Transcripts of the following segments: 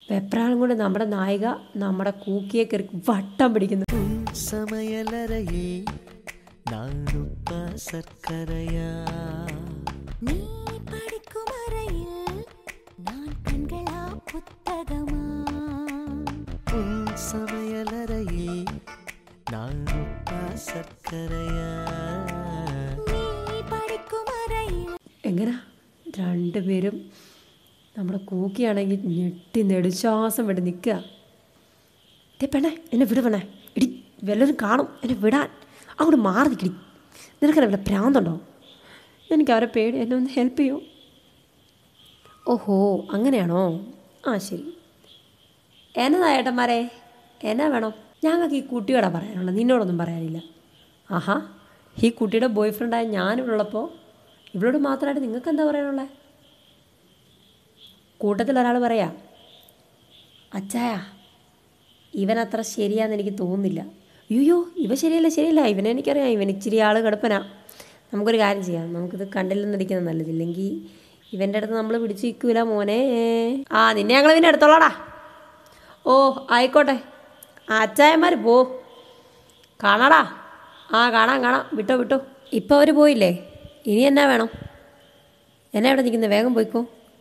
വെപ്രാളം കൊണ്ട് നമ്മുടെ നായിക നമ്മുടെ കൂക്കിയെ കയറി വട്ടം പിടിക്കുന്നു சமையலறையே நானுப்ப சர்க்கரையா நீ படிக்கும் அறையில் நான் கண்களா புத்தகமா உன் சமையலறையே நானுப்ப சர்க்கரையா நீ படிக்கும் அறையில் എങ്ങനെ രണ്ടുപേരും നമ്മുടെ കൂക്കിയാണെങ്കിൽ ഞെട്ടി നെടുശ്വാസം വിട്ട് നിൽക്കുക ദേ പെണ്ണേ എന്നെ വിട് പെണ്ണേ ഇടി വല്ലതും കാണും എന്നെ വിടാൻ അങ്ങോട്ട് മാറി നിൽക്കടി നിനക്കെന്നെ വല്ല ഭ്രാന്തുണ്ടോ എനിക്ക് അവരെ പേടി എന്നെ ഒന്ന് ഹെൽപ്പ് ചെയ്യൂ ഓഹോ അങ്ങനെയാണോ ആ ശരി എന്നതാ ഏട്ടന്മാരെ എന്നാ വേണം ഞങ്ങൾക്ക് ഈ കുട്ടിയോടാ പറയാനുള്ളത് നിന്നോടൊന്നും പറയാനില്ല ആഹാ ഈ കുട്ടിയുടെ ബോയ് ഫ്രണ്ടായ ഞാനിവിടുള്ളപ്പോൾ ഇവളോട് മാത്രമായിട്ട് നിങ്ങൾക്ക് എന്താ പറയാനുള്ളത് കൂട്ടത്തിൽ ഒരാൾ പറയാ അച്ചായ ഇവൻ അത്ര ശരിയാന്ന് എനിക്ക് തോന്നുന്നില്ല അയ്യോ ഇവ ശരിയല്ല ശരിയല്ല ഇവനെ എനിക്കറിയാം ഇവൻ ഇച്ചിരി ആൾ കിടപ്പനാ നമുക്കൊരു കാര്യം ചെയ്യാം നമുക്കിത് കണ്ടില്ലെന്നിരിക്കുന്നത് നല്ലതില്ലെങ്കിൽ ഇവൻ്റെ അടുത്ത് നമ്മൾ പിടിച്ച് നിൽക്കൂല മോനെ ആ നിന്നെ ഞങ്ങൾ ഇവൻ്റെ അടുത്തോളാടാ ഓ ആയിക്കോട്ടെ ആ അച്ചായന്മാർ പോ കാണാടാ ആ കാണാം കാണാം വിട്ടോ വിട്ടോ ഇപ്പോൾ അവർ പോയില്ലേ ഇനി എന്നാ വേണം എന്നാ ഇവിടെ നിൽക്കുന്നത് വേഗം പോയിക്കോ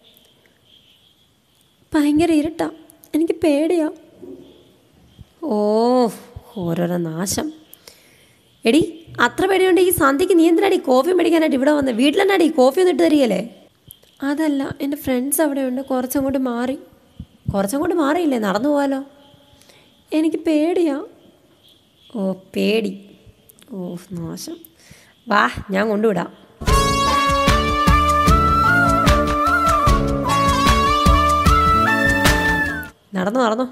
ഭയങ്കര ഇരുട്ടാ എനിക്ക് പേടിയാ ഓ ഓരോരോ നാശം എടി അത്ര പേടിയുണ്ട് ഈ സന്ധ്യക്ക് നീ എന്തിനാടി കോഫി മേടിക്കാനായിട്ട് ഇവിടെ വന്നത് വീട്ടിലെന്നാടി കോഫി ഒന്നും ഇട്ട് തരികയല്ലേ അതല്ല എൻ്റെ ഫ്രണ്ട്സ് അവിടെ ഉണ്ട് കുറച്ചങ്ങോട്ട് മാറി കുറച്ചങ്ങോട്ട് മാറിയില്ലേ നടന്നു പോകാലോ എനിക്ക് പേടിയാ ഓ പേടി ഓ നാശം വാ ഞാൻ കൊണ്ടുവിടാം നടന്നു നടന്നു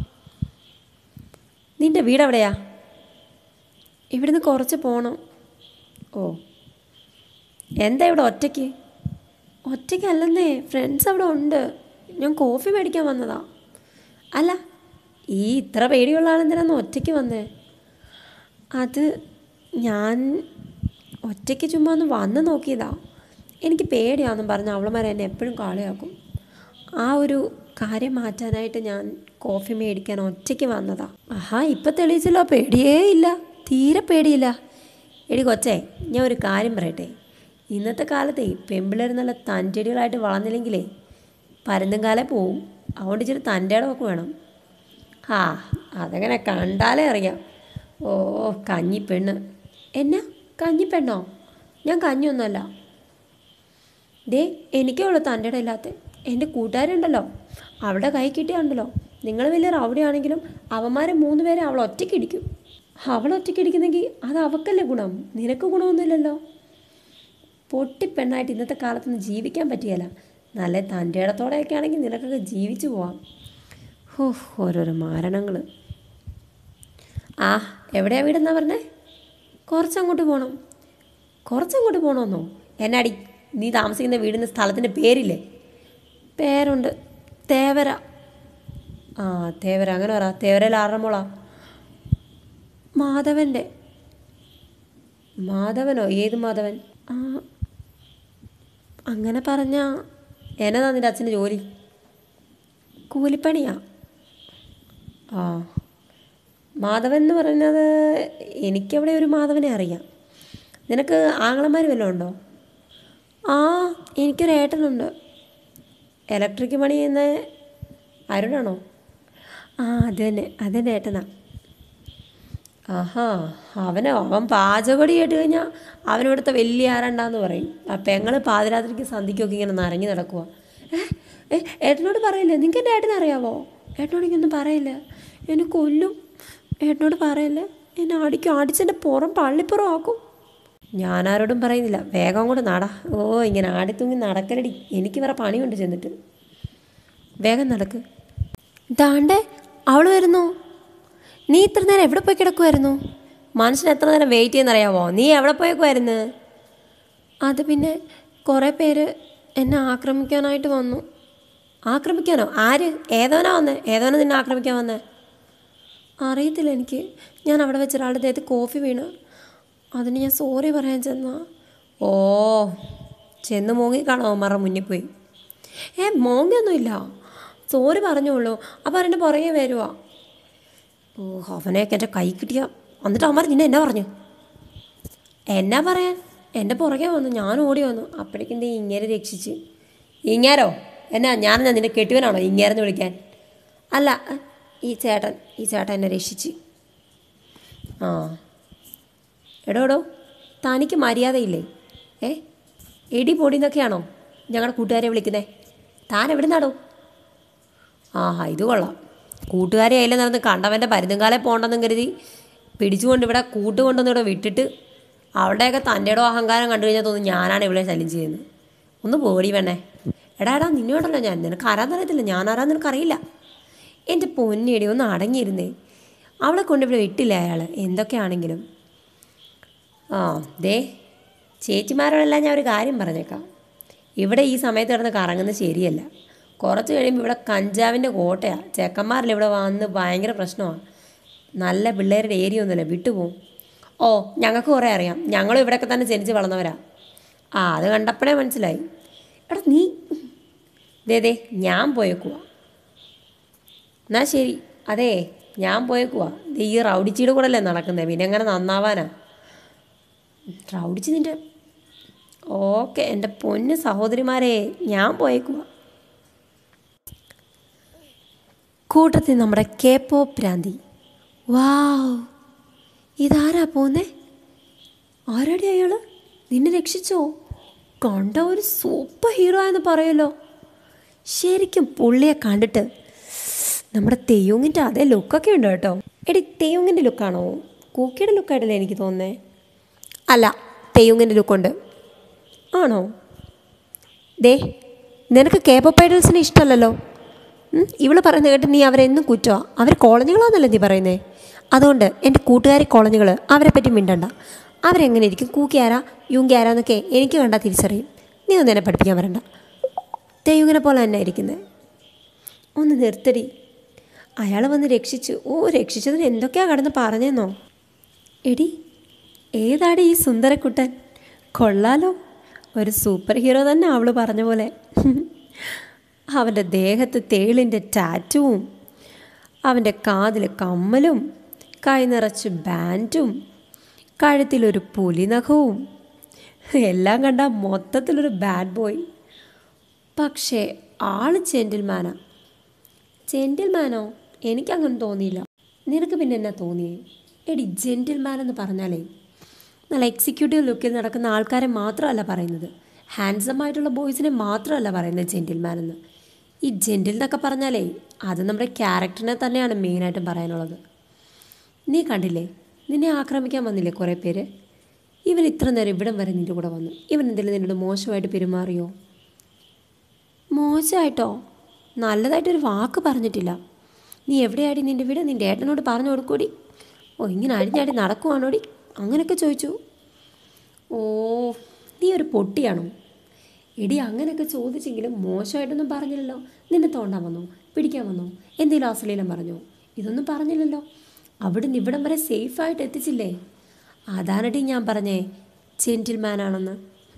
നിന്റെ വീട് എവിടെയാ ഇവിടുന്ന് കുറച്ച് പോകണം ഓ എന്താ ഇവിടെ ഒറ്റയ്ക്ക് ഒറ്റയ്ക്കല്ലെന്നേ ഫ്രണ്ട്സ് അവിടെ ഉണ്ട് ഞാൻ കോഫി മേടിക്കാൻ വന്നതാ അല്ല ഈ ഇത്ര പേടിയുള്ള ആളെന്തിനാന്ന് ഒറ്റയ്ക്ക് വന്നേ അത് ഞാൻ ഒറ്റയ്ക്ക് ചുമ്മാ ഒന്ന് വന്ന് നോക്കിയതാ എനിക്ക് പേടിയാണെന്നും പറഞ്ഞ് അവളുമാർ എന്നെ എപ്പോഴും കളിയാക്കും ആ ഒരു കാര്യം മാറ്റാനായിട്ട് ഞാൻ കോഫി മേടിക്കാൻ ഒറ്റയ്ക്ക് വന്നതാ ആഹാ ഇപ്പം തെളിയിച്ചല്ലോ പേടിയേ ഇല്ല തീരെ പേടിയില്ല എടി കൊച്ചേ ഞാൻ ഒരു കാര്യം പറയട്ടെ ഇന്നത്തെ കാലത്തെ പെമ്പിള്ളേർ നല്ല തൻറ്റടികളായിട്ട് വളർന്നില്ലെങ്കിലേ പരുന്തും കാലേ പോവും അതുകൊണ്ട് ഇച്ചിരി തൻ്റെ ഇടമൊക്കെ വേണം ആ അതങ്ങനെ കണ്ടാലേ അറിയാം ഓ കഞ്ഞിപ്പെണ്ണ് എന്നാ കഞ്ഞിപ്പെണ്ണോ ഞാൻ കഞ്ഞിയൊന്നുമല്ല ദേ എനിക്കേ ഉള്ളൂ തൻ്റെ ഇടം ഇല്ലാത്ത എൻ്റെ കൂട്ടുകാരുണ്ടല്ലോ അവളുടെ കൈ കിട്ടിയുണ്ടല്ലോ നിങ്ങൾ വലിയ റൗഡിയാണെങ്കിലും അവന്മാരെ മൂന്ന് പേരെ അവൾ ഒറ്റയ്ക്ക് ഇടിക്കും അവൾ ഒറ്റയ്ക്ക് ഇടിക്കുന്നെങ്കിൽ അത് അവക്കല്ലേ ഗുണം നിനക്ക് ഗുണമൊന്നുമില്ലല്ലോ പൊട്ടിപ്പെണ്ണായിട്ട് ഇന്നത്തെ കാലത്തൊന്നും ജീവിക്കാൻ പറ്റിയല്ല നല്ല തൻ്റെ ഇടത്തോടെയൊക്കെ ആണെങ്കിൽ നിനക്കൊക്കെ ജീവിച്ചു പോവാം ഹോ ഓരോരോ മാരണങ്ങൾ ആ എവിടെയാ വീടെന്നാ പറഞ്ഞേ കുറച്ചങ്ങോട്ട് പോകണം കുറച്ചങ്ങോട്ട് പോകണമെന്നോ എന്നാടി നീ താമസിക്കുന്ന വീടിൻ്റെ സ്ഥലത്തിൻ്റെ പേരില്ലേ പേരുണ്ട് തേവര ആ തേവര അങ്ങനെ പറ തേവരയിൽ ആരുടെ മോളാ മാധവൻ്റെ മാധവനോ ഏത് മാധവൻ ആ അങ്ങനെ പറഞ്ഞ എന്നതാ നിൻ്റെ അച്ഛൻ്റെ ജോലി കൂലിപ്പണിയാ ആ മാധവൻ എന്ന് പറയുന്നത് എനിക്കവിടെ ഒരു മാധവനെ അറിയാം നിനക്ക് ആങ്ങളമാർ വല്ലതും ഉണ്ടോ ആ എനിക്കൊരു ഏട്ടനുണ്ട് ഇലക്ട്രിക് പണി ചെയ്യുന്ന അരുണാണോ ആ അത് തന്നെ അതെൻ്റെ ഏട്ടനാ ആഹാ അവനോ അവൻ പാചകടി കേട്ട് കഴിഞ്ഞാൽ അവനിവിടുത്തെ വലിയ ആരണ്ടാന്ന് പറയും ആ പെങ്ങള് പാതിരാത്രിക്ക് സന്ധിക്കൊക്കെ ഇങ്ങനെ നരങ്ങി നടക്കുക ഏ ഏ ഏട്ടനോട് പറയില്ലേ നിങ്ങൾക്ക് എൻ്റെ ഏട്ടനെ അറിയാവോ ഏട്ടനോട് എനിക്കൊന്നും പറയില്ല എന്നെ കൊല്ലും ഏട്ടനോട് പറയല്ലേ എന്നെ അടിക്കും അടിച്ചെൻ്റെ പുറം പള്ളിപ്പുറം ആക്കും ഞാനാരോടും പറയുന്നില്ല വേഗം കൂടെ നട ഓ ഇങ്ങനെ ആടിത്തൂങ്ങി നടക്കലടി എനിക്ക് വേറെ പണിയുണ്ട് ചെന്നിട്ട് വേഗം നടക്ക് ദാണ്ടേ അവൾ വരുന്നു നീ ഇത്ര നേരം എവിടെ പോയി കിടക്കുമായിരുന്നു മനുഷ്യൻ എത്ര നേരം വെയിറ്റ് ചെയ്യുന്നറിയാവോ നീ എവിടെ പോയേക്കുമായിരുന്നു അത് പിന്നെ കുറേ പേര് എന്നെ ആക്രമിക്കാനായിട്ട് വന്നു ആക്രമിക്കാനോ ആര് ഏതവനാ വന്നേ ഏതവനാ നിന്നെ ആക്രമിക്കാൻ വന്നേ അറിയത്തില്ല എനിക്ക് ഞാൻ അവിടെ വെച്ച ഒരാളുടെ ദേഹത്ത് കോഫി വീണ് അതിന് ഞാൻ സോറി പറയാൻ ചെന്നാ ഓ ചെന്ന് മോങ്ങി കാണോ അവന്മാരുടെ മുന്നിൽ പോയി ഏ മോങ്ങിയൊന്നുമില്ല സോറി പറഞ്ഞോളൂ അപ്പോൾ അവൻ്റെ പുറകെ വരുവാ ഓ അവനെയൊക്കെ എൻ്റെ കൈ കിട്ടിയ എന്നിട്ട് അവന്മാർ നിന്നെ എന്നാ പറഞ്ഞു എന്നാ പറയാൻ എൻ്റെ പുറകെ വന്നു ഞാൻ ഓടി വന്നു അപ്പോഴേക്കും നീ ഇങ്ങനെ രക്ഷിച്ച് ഇങ്ങാരോ എന്നാ ഞാൻ നിന്റെ കെട്ടിവനാണോ ഇങ്ങേരെന്ന് വിളിക്കാൻ അല്ല ഈ ചേട്ടൻ ഈ ചേട്ടൻ എന്നെ രക്ഷിച്ച് ആ എടോ എടോ തനിക്ക് മര്യാദയില്ലേ ഏ എടി പൊടി എന്നൊക്കെയാണോ ഞങ്ങളുടെ കൂട്ടുകാരെ വിളിക്കുന്നേ താൻ എവിടെ നടോ ആഹാ ഇത് കൊള്ളാം കൂട്ടുകാരെ അതിൽ നടന്ന് കണ്ടവൻ്റെ പരുന്നുകാലെ പോകണ്ടെന്നും കരുതി പിടിച്ചുകൊണ്ട് ഇവിടെ കൂട്ടുകൊണ്ടൊന്നും ഇവിടെ വിട്ടിട്ട് അവിടെയൊക്കെ തൻ്റെടോ അഹങ്കാരം കണ്ടു കഴിഞ്ഞാൽ തോന്നുന്നു ഞാനാണ് ഇവിടെ ശല്യം ചെയ്യുന്നത് ഒന്ന് പോടി വേണേ എടാ എടാ നിന്നോടല്ലോ ഞാൻ നിനക്ക് ആരാന്നറിയത്തില്ല ഞാൻ ആരാന്ന് നിനക്കറിയില്ല എൻ്റെ പൊന്നിയടി ഒന്ന് അടങ്ങിയിരുന്നേ അവളെ കൊണ്ട് ഇവിടെ വിട്ടില്ല അയാൾ എന്തൊക്കെയാണെങ്കിലും ആ ദേ ചേച്ചിമാരോടെല്ലാം ഞാൻ ഒരു കാര്യം പറഞ്ഞേക്കാം ഇവിടെ ഈ സമയത്ത് കിടന്ന് കറങ്ങുന്നത് ശരിയല്ല കുറച്ച് കഴിയുമ്പോൾ ഇവിടെ കഞ്ചാവിൻ്റെ കോട്ടയാണ് ചെക്കന്മാരിൽ ഇവിടെ വന്ന് ഭയങ്കര പ്രശ്നമാണ് നല്ല പിള്ളേരുടെ ഏരിയ ഒന്നുമില്ല വിട്ടുപോകും ഓ ഞങ്ങൾക്ക് കുറേ അറിയാം ഞങ്ങളും ഇവിടെയൊക്കെ തന്നെ ജനിച്ച് വളർന്നവരാ ആ അത് കണ്ടപ്പോഴേ മനസ്സിലായി എടാ നീ ദേ ദേ ഞാൻ പോയേക്കുവാ എന്നാ ശരി അതെ ഞാൻ പോയേക്കുവാ ദേ ഈ റൗഡിച്ചിയുടെ കൂടെ അല്ലേ നടക്കുന്നത് പിന്നെ എങ്ങനെ നന്നാവാനാ റൗഡിച്ച് നിൻ്റെ ഓക്കെ എൻ്റെ പൊന്ന് സഹോദരിമാരെ ഞാൻ പോയേക്കുവാ കൂട്ടത്തിൽ നമ്മുടെ കെ പോപ്പ് ഭ്രാന്തി വാവ് ഇതാരാ പോന്നേ ആരാടി അയാൾ നിന്നെ രക്ഷിച്ചോ കണ്ട ഒരു സൂപ്പർ ഹീറോ എന്ന് പറയല്ലോ ശരിക്കും പുള്ളിയെ കണ്ടിട്ട് നമ്മുടെ തെയ്യൂങ്ങിൻ്റെ അതേ ലുക്കൊക്കെ ഉണ്ട് കേട്ടോ എടി തെയ്യൂങ്ങിൻ്റെ ലുക്കാണോ കൂക്കിയുടെ ലുക്കായിട്ടല്ലേ എനിക്ക് തോന്നുന്നേ അല്ല തെയ്യൂങ്ങിൻ്റെ ലുക്കുണ്ട് ആണോ ദേ നിനക്ക് കേപ്പപ്പ് ഐഡൽസിനെ ഇഷ്ടമല്ലല്ലോ ഉം, ഇവള് പറയുന്നത് കേട്ട് നീ അവരെന്നും കുറ്റമാണ് അവർ കോളനികളാന്നല്ലേ നീ പറയുന്നേ അതുകൊണ്ട് എൻ്റെ കൂട്ടുകാരി കോളനികൾ അവരെ പറ്റി മിണ്ടണ്ട അവരെങ്ങനെ ഇരിക്കും കൂക്കിയാരാ യുങ്കിയാരാന്നൊക്കെ എനിക്ക് കണ്ടാൽ തിരിച്ചറിയും നീ ഒന്നും എന്നെ പഠിപ്പിക്കാൻ വരണ്ട തെയ്യുങ്ങിനെ പോലെ തന്നെ ഇരിക്കുന്നത് ഒന്ന് നിർത്തടി അയാൾ വന്ന് രക്ഷിച്ചു ഓ രക്ഷിച്ചതിന് എന്തൊക്കെയാ കടന്ന് പറഞ്ഞെന്നോ എടി ഏതാടി ഈ സുന്ദരക്കുട്ടൻ കൊള്ളാലോ ഒരു സൂപ്പർ ഹീറോ തന്നെ അവള് പറഞ്ഞ പോലെ അവൻ്റെ ദേഹത്ത് തേളിൻ്റെ ടാറ്റുവും അവൻ്റെ കാതിൽ കമ്മലും കൈ നിറച്ച് ബാൻഡും കഴുത്തിലൊരു പുലിനഖവും എല്ലാം കണ്ട മൊത്തത്തിലൊരു ബാഡ് ബോയ് പക്ഷേ ആള് ജെൻറ്റിൽമാനാ ജെൻറ്റിൽമാനോ എനിക്കങ്ങനെ തോന്നിയില്ല നിനക്ക് പിന്നെ എന്നാ തോന്നിയേ എടി ജെൻറ്റിൽമാൻ എന്ന് പറഞ്ഞാലേ നല്ല എക്സിക്യൂട്ടീവ് ലുക്കിൽ നടക്കുന്ന ആൾക്കാരെ മാത്രമല്ല പറയുന്നത് ഹാൻസം ആയിട്ടുള്ള ബോയ്സിനെ മാത്രമല്ല പറയുന്നത് ജെൻറ്റിൽമാൻ എന്ന് ഈ ജെൻറ്റിൽ എന്നൊക്കെ പറഞ്ഞാലേ അത് നമ്മുടെ ക്യാരക്ടറിനെ തന്നെയാണ് മെയിനായിട്ടും പറയാനുള്ളത് നീ കണ്ടില്ലേ നിന്നെ ആക്രമിക്കാൻ വന്നില്ലേ കുറേ പേര് ഇവൻ ഇത്ര നേരം ഇവിടം വരെ നിൻ്റെ കൂടെ വന്നു ഇവൻ എന്തെങ്കിലും നിന്നോട് മോശമായിട്ട് പെരുമാറിയോ മോശമായിട്ടോ നല്ലതായിട്ടൊരു വാക്ക് പറഞ്ഞിട്ടില്ല നീ എവിടെയാടി നിൻ്റെ വീട് നിൻ്റെ ഏട്ടനോട് പറഞ്ഞു കൊടുക്കൂടി ഓ ഇങ്ങനെ അടിഞ്ഞാടി നടക്കുവാണോടി അങ്ങനെയൊക്കെ ചോദിച്ചു ഓ നീ ഒരു പൊട്ടിയാണോ എടി അങ്ങനെയൊക്കെ ചോദിച്ചെങ്കിലും മോശമായിട്ടൊന്നും പറഞ്ഞില്ലല്ലോ നിന്നെ തോണ്ടാൻ വന്നോ പിടിക്കാൻ വന്നോ എന്തെങ്കിലും അശ്ലീലം പറഞ്ഞോ ഇതൊന്നും പറഞ്ഞില്ലല്ലോ അവിടുന്ന് ഇവിടം വരെ സേഫായിട്ട് എത്തിച്ചില്ലേ അതാണടി ഞാൻ പറഞ്ഞേ ജെൻറ്റിൽമാനാണെന്ന്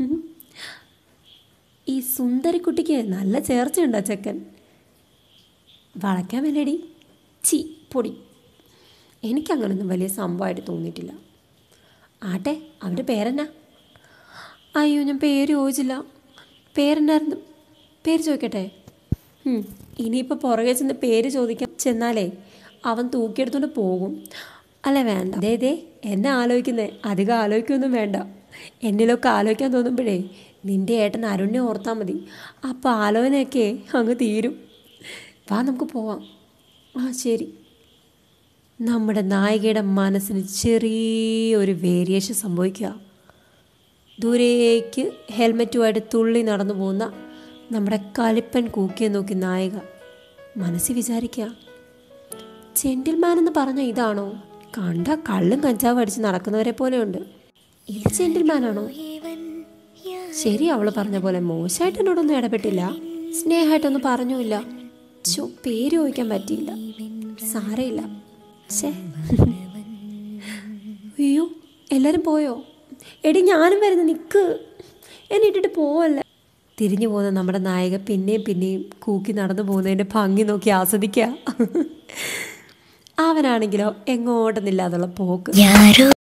ഈ സുന്ദരിക്കുട്ടിക്ക് നല്ല ചേർച്ചയുണ്ടോ ചെക്കൻ വളയ്ക്കാൻ വേലടി ചി പൊടി എനിക്കങ്ങനൊന്നും വലിയ സംഭവമായിട്ട് തോന്നിയിട്ടില്ല ആട്ടെ അവൻ്റെ പേരെന്നാ അയ്യോ ഞാൻ പേര് ചോദിച്ചില്ല പേരെന്നായിരുന്നു പേര് ചോദിക്കട്ടെ ഉം, ഇനിയിപ്പോൾ പുറകെ ചെന്ന് പേര് ചോദിക്കാൻ ചെന്നാലേ അവൻ തൂക്കിയെടുത്തോണ്ട് പോകും അല്ല വേണ്ട ദേ ദേ എന്നെ ആലോചിക്കുന്നേ അധികം ആലോചിക്കൊന്നും വേണ്ട എന്നിലൊക്കെ ആലോചിക്കാൻ തോന്നുമ്പോഴേ നിൻ്റെ ഏട്ടൻ അരുണിനെ ഓർത്താൽ മതി അപ്പോൾ ആലോചനയൊക്കെ അങ്ങ് തീരും വാ നമുക്ക് പോവാം ആ ശരി നമ്മുടെ നായികയുടെ മനസ്സിന് ചെറിയൊരു വേരിയേഷൻ സംഭവിക്കുക ദൂരേക്ക് ഹെൽമറ്റുമായിട്ട് തുള്ളി നടന്നു പോകുന്ന നമ്മുടെ കലിപ്പൻ കൂക്കിയെ നോക്കി നായിക മനസ്സിൽ വിചാരിക്കുക ജെന്റിൽമാൻ എന്ന് പറഞ്ഞ ഇതാണോ കണ്ട കള്ളും കഞ്ചാവ് അടിച്ച് നടക്കുന്നവരെ പോലെയുണ്ട് ഇത് ജെന്റിൽമാനാണോ ശരി അവള് പറഞ്ഞ പോലെ മോശമായിട്ട് എന്നോടൊന്നും ഇടപെട്ടില്ല സ്നേഹമായിട്ടൊന്നും പറഞ്ഞുമില്ല ചോ പേര് ചോദിക്കാൻ പറ്റിയില്ല സാരയില്ല ഛേ അയ്യോ എല്ലാരും പോയോ എടി ഞാനും വരുന്നു നിക്ക് എന്നെ ഇട്ടിട്ട് പോവല്ലേ തിരിഞ്ഞു പോകുന്ന നമ്മുടെ നായക പിന്നെയും പിന്നെയും കൂക്കി നടന്നു പോകുന്നതിൻ്റെ ഭംഗി നോക്കി ആസ്വദിക്കുക അവനാണെങ്കിലോ എങ്ങോട്ടെന്നില്ലാതുള്ള പോക്ക് யாரோ